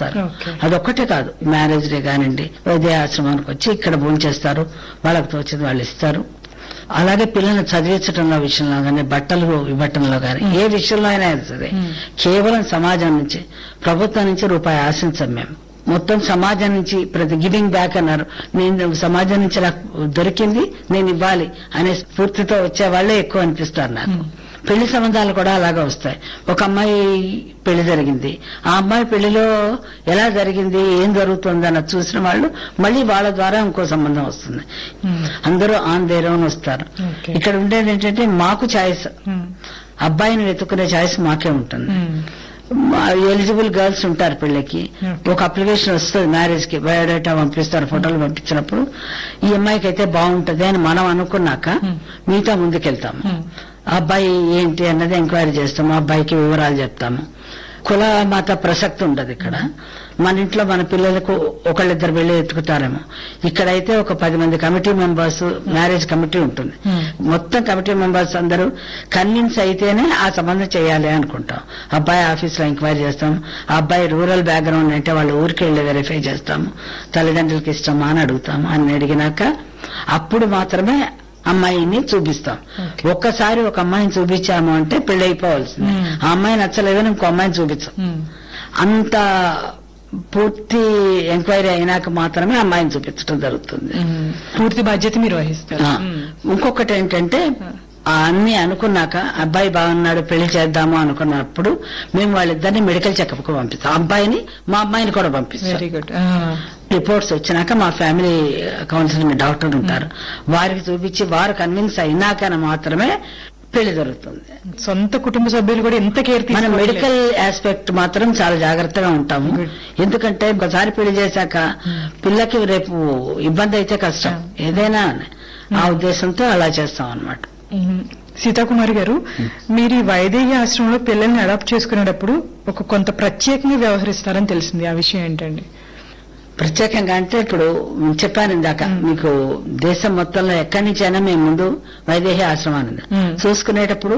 వస్తారు Okay. అదొక్కటే కాదు మ్యారేజ్ డే కానివ్వండి ఆశ్రమానికి వచ్చి ఇక్కడ భోంచేస్తారు వాళ్ళకి తోచింది వాళ్ళు ఇస్తారు అలాగే పిల్లల్ని చదివించడంలో విషయంలో కానీ బట్టలు ఇవ్వటంలో కానీ ఏ విషయంలో అయినా సరే కేవలం సమాజం నుంచి ప్రభుత్వం నుంచి రూపాయి ఆశించం మేము మొత్తం సమాజం నుంచి ప్రతి గివింగ్ బ్యాక్ అన్నారు నేను సమాజం నుంచి నాకు దొరికింది నేను ఇవ్వాలి అనే స్ఫూర్తితో వచ్చే వాళ్ళే ఎక్కువ అనిపిస్తారు నాకు పెళ్లి సంబంధాలు కూడా అలాగే వస్తాయి ఒక అమ్మాయి పెళ్లి జరిగింది ఆ అమ్మాయి పెళ్లిలో ఎలా జరిగింది ఏం జరుగుతుంది అన్నది చూసిన వాళ్ళు మళ్ళీ వాళ్ళ ద్వారా ఇంకో సంబంధం వస్తుంది అందరూ ఆన్ దేర్ ఓన్ వస్తారు Okay. ఇక్కడ ఉండేది ఏంటంటే మాకు ఛాయిస్ అబ్బాయిని వెతుక్కునే ఛాయిస్ మాకే ఉంటుంది ఎలిజిబుల్ గర్ల్స్ ఉంటారు పెళ్లికి Okay. ఒక అప్లికేషన్ వస్తుంది మ్యారేజ్ కి బయోడేటా పంపిస్తారు ఫోటోలు పంపించినప్పుడు ఈ అమ్మాయికి అయితే బాగుంటది అని మనం అనుకున్నాక Hmm. మిగతా ముందుకెళ్తాము ఆ అబ్బాయి ఏంటి అన్నది ఎంక్వైరీ చేస్తాము ఆ అబ్బాయికి వివరాలు చెప్తాము కుల మత ప్రసక్తి ఉండదు ఇక్కడ మన ఇంట్లో మన పిల్లలకు ఒకళ్ళిద్దరు వెళ్ళి ఎత్తుకుతారేమో ఇక్కడైతే ఒక పది మంది కమిటీ మెంబర్స్ మ్యారేజ్ కమిటీ ఉంటుంది Hmm. మొత్తం కమిటీ మెంబర్స్ అందరూ కన్విన్స్ అయితేనే ఆ సంబంధం చేయాలి అనుకుంటాం అబ్బాయి ఆఫీస్ లో ఎంక్వైరీ చేస్తాం ఆ అబ్బాయి రూరల్ బ్యాక్గ్రౌండ్ అంటే వాళ్ళ ఊరికి వెళ్ళి వెరిఫై చేస్తాము తల్లిదండ్రులకి ఇష్టమా అని అడుగుతాము అని అడిగినాక అప్పుడు మాత్రమే అమ్మాయిని చూపిస్తాం Okay. ఒక్కసారి ఒక అమ్మాయిని చూపించాము అంటే పెళ్లి అయిపోవాల్సింది Hmm. ఆ అమ్మాయి నచ్చలేదని ఇంకో అమ్మాయిని చూపించాం అంత పూర్తి ఎంక్వైరీ అయినాక మాత్రమే అమ్మాయిని చూపించడం జరుగుతుంది పూర్తి బాధ్యత మీరు వహిస్తారు ఆ, ఇంకొకటి ఏంటంటే ఆ అన్ని అనుకున్నాక అబ్బాయి బాగున్నాడు పెళ్లి చేద్దాము అనుకున్నప్పుడు మేము వాళ్ళిద్దరిని మెడికల్ చెకప్ కు పంపిస్తాం అబ్బాయిని మా అమ్మాయిని కూడా పంపిస్తాం వెరీ గుడ్ రిపోర్ట్స్ వచ్చినాక మా ఫ్యామిలీ కౌన్సిలింగ్ డాక్టర్ ఉంటారు వారికి చూపించి వారు కన్విన్స్ అయినాక మాత్రమే పెళ్లి జరుగుతుంది సొంత కుటుంబ సభ్యులు కూడా ఎంత కేర్ మనం మెడికల్ ఆస్పెక్ట్ మాత్రం చాలా జాగ్రత్తగా ఉంటాము Good. ఎందుకంటే ఒకసారి పెళ్లి చేశాక పిల్లకి రేపు ఇబ్బంది అయితే కష్టం ఏదైనా ఆ ఉద్దేశంతో అలా చేస్తాం అన్నమాట సీతాకుమారి గారు మీరు ఈ వైదేహి ఆశ్రమంలో పిల్లల్ని అడాప్ట్ చేసుకునేటప్పుడు ఒక కొంత ప్రత్యేకంగా వ్యవహరిస్తారని తెలిసింది ఆ విషయం ఏంటండి ప్రత్యేకంగా అంటే ఇప్పుడు చెప్పాను ఇందాక మీకు దేశం మొత్తంలో ఎక్కడి నుంచైనా మేము ముందు వైదేహి ఆశ్రమాన్ని ఉంది. Hmm. చూసుకునేటప్పుడు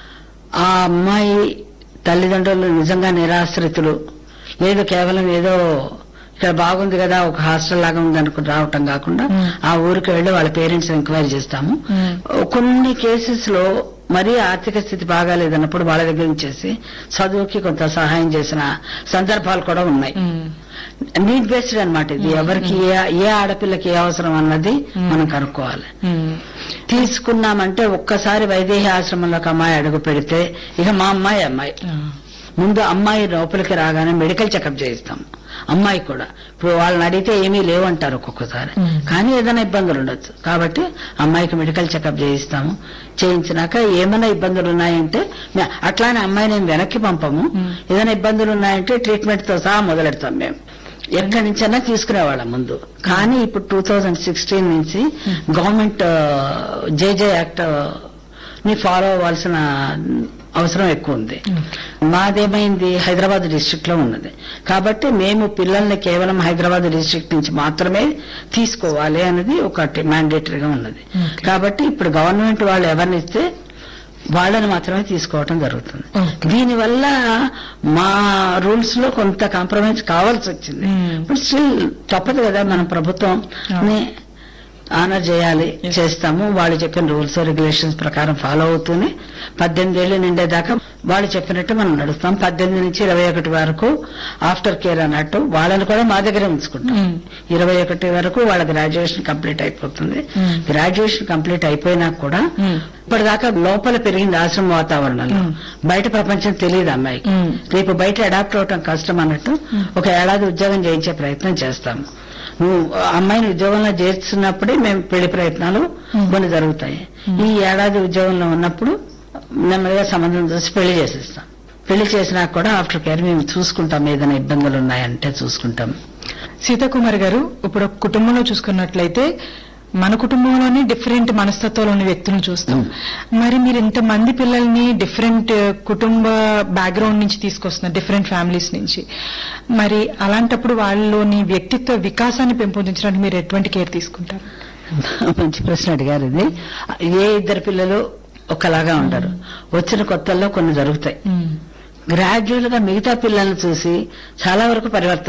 ఆ అమ్మాయి తల్లిదండ్రులు నిజంగా నిరాశ్రితులు లేదు కేవలం ఏదో ఇక్కడ బాగుంది కదా ఒక హాస్టల్ లాగా ఉంది అనుకుని రావటం కాకుండా Hmm. ఆ ఊరికి వెళ్ళి వాళ్ళ పేరెంట్స్ ఎంక్వైరీ చేస్తాము Hmm. కొన్ని కేసెస్ లో మరీ ఆర్థిక స్థితి బాగాలేదన్నప్పుడు వాళ్ళ దగ్గర నుంచేసి చదువుకి కొంత సహాయం చేసిన సందర్భాలు కూడా ఉన్నాయి నీడ్ బేస్డ్ అన్నమాట ఇది ఎవరికి ఏ ఏ ఆడపిల్లకి ఏ అవసరం అన్నది మనం కనుక్కోవాలి తీసుకున్నామంటే ఒక్కసారి వైదేహి ఆశ్రమంలోకి అమ్మాయి అడుగు పెడితే ఇక మా అమ్మాయి అమ్మాయి ముందు అమ్మాయి లోపలికి రాగానే మెడికల్ చెకప్ చేయిస్తాం అమ్మాయి కూడా ఇప్పుడు వాళ్ళని అడిగితే ఏమీ లేవంటారు ఒక్కొక్కసారి Hmm. కానీ ఏదైనా ఇబ్బందులు ఉండొచ్చు కాబట్టి అమ్మాయికి మెడికల్ చెకప్ చేయిస్తాము చేయించినాక ఏమైనా ఇబ్బందులు ఉన్నాయంటే మే- అట్లానే అమ్మాయిని మేము వెనక్కి పంపము Hmm. ఏదైనా ఇబ్బందులు ఉన్నాయంటే ట్రీట్మెంట్ తో సహా మొదలెడతాం మేము ఎక్కడి నుంచైనా తీసుకునేవాళ్ళం ముందు కానీ ఇప్పుడు టూ థౌజండ్ సిక్స్టీన్ నుంచి గవర్నమెంట్ జేజే యాక్ట్ ని ఫాలో అవ్వాల్సిన అవసరం ఎక్కువ ఉంది మాదేమైంది హైదరాబాద్ డిస్ట్రిక్ట్ లో ఉన్నది కాబట్టి మేము పిల్లల్ని కేవలం హైదరాబాద్ డిస్ట్రిక్ట్ నుంచి మాత్రమే తీసుకోవాలి అనేది ఒకటి మ్యాండేటరీగా ఉన్నది Okay. కాబట్టి ఇప్పుడు గవర్నమెంట్ వాళ్ళు ఎవరిని ఇస్తే వాళ్ళని మాత్రమే తీసుకోవటం జరుగుతుంది Okay. దీనివల్ల మా రూల్స్ లో కొంత కాంప్రమైజ్ కావాల్సి వచ్చింది Hmm. బట్ స్టిల్ తప్పదు కదా మన ప్రభుత్వం ఆనర్ చేయాలి Yes. చేస్తాము వాళ్ళు చెప్పిన రూల్స్ రెగ్యులేషన్స్ ప్రకారం ఫాలో అవుతూనే పద్దెనిమిది ఏళ్ళు నిండేదాకా వాళ్ళు చెప్పినట్టు మనం నడుస్తాం పద్దెనిమిది నుంచి ఇరవై ఒకటి వరకు ఆఫ్టర్ కేర్ అన్నట్టు వాళ్ళని కూడా మా దగ్గరే ఉంచుకుంటాం ఇరవై ఒకటి వరకు వాళ్ళ గ్రాడ్యుయేషన్ కంప్లీట్ అయిపోతుంది Hmm. గ్రాడ్యుయేషన్ కంప్లీట్ అయిపోయినా కూడా ఇప్పటిదాకా లోపల పెరిగింది ఆశ్రమ వాతావరణంలో Hmm. బయట ప్రపంచం తెలియదు అమ్మాయికి Hmm. రేపు బయట అడాప్ట్ అవటం కష్టం అన్నట్టు ఒక ఏడాది ఉద్యోగం చేయించే ప్రయత్నం చేస్తాము నువ్వు అమ్మాయిని ఉద్యోగంలో చేర్చున్నప్పుడే మేము పెళ్లి ప్రయత్నాలు Hmm. కొన్ని జరుగుతాయి ఈ ఏడాది ఉద్యోగంలో ఉన్నప్పుడు నెమ్మదిగా సంబంధం చూసి పెళ్లి చేసేస్తాం పెళ్లి చేసినా కూడా ఆఫ్టర్ కేర్ మేము చూసుకుంటాం ఏదైనా ఇబ్బందులు ఉన్నాయంటే చూసుకుంటాం సీతాకుమారి గారు ఇప్పుడు ఒక కుటుంబంలో చూసుకున్నట్లయితే మన కుటుంబంలోనే డిఫరెంట్ మనస్తత్వాలు ఉన్న వ్యక్తులను చూస్తాం మరి మీరు ఇంతమంది పిల్లల్ని డిఫరెంట్ కుటుంబ బ్యాక్గ్రౌండ్ నుంచి తీసుకొస్తున్నారు డిఫరెంట్ ఫ్యామిలీస్ నుంచి మరి అలాంటప్పుడు వాళ్ళలోని వ్యక్తిత్వ వికాసాన్ని పెంపొందించడానికి మీరు ఎటువంటి కేర్ తీసుకుంటారు మంచి ప్రశ్న అడిగారు ఇది ఏ ఇద్దరు పిల్లలు ఒకలాగా ఉండరు వచ్చిన కొత్తల్లో కొన్ని జరుగుతాయి గ్రాడ్యువల్ గా మిగతా పిల్లల్ని చూసి చాలా వరకు పరివర్తన